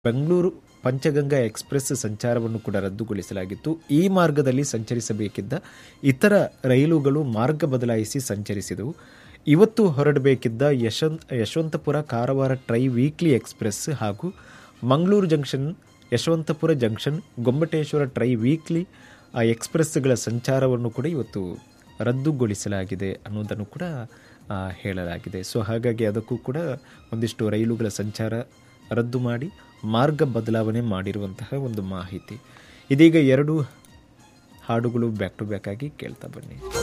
Bengaluru Panchganga express ಸಂಚಾರವನ್ನು ಕೂಡ ರದ್ದುಗೊಳಿಸಲಾಗಿತ್ತು ಈ ಮಾರ್ಗದಲ್ಲಿ ಸಂಚರಿಸಬೇಕಿದ್ದ ಇತರ ರೈಲುಗಳು ಮಾರ್ಗ ಬದಲಾಯಿಸಿ ಸಂಚರಿಸಿದವು ಇವತ್ತು ಹೊರಡಬೇಕಿದ್ದ Yashwant Yeshwantpur Karwar tri weekly express ಹಾಗೂ Mangaluru junction Yeshwantpur junction Gommateshwara tri weekly ಆ ಎಕ್ಸ್ಪ್ರೆಸ್ಗಳ ಸಂಚಾರವನ್ನು ಕೂಡ ಇವತ್ತು ರದ್ದುಗೊಳಿಸಲಾಗಿದೆ ಅನ್ನೋದನ್ನು ಕೂಡ ಆ, ಹೇಳಲಾಗಿದೆ ಸೊ ಹಾಗಾಗಿ ಅದಕ್ಕೂ ಕೂಡ ಒಂದಿಷ್ಟು ರೈಲುಗಳ ಸಂಚಾರ ರದ್ದು ಮಾಡಿ ಮಾರ್ಗ ಬದಲಾವಣೆ ಮಾಡಿರುವಂತಹ ಒಂದು ಮಾಹಿತಿ ಇದೀಗ ಎರಡು ಹಾಡುಗಳು ಬ್ಯಾಕ್ ಟು ಬ್ಯಾಕ್ ಆಗಿ ಕೇಳ್ತಾ ಬನ್ನಿ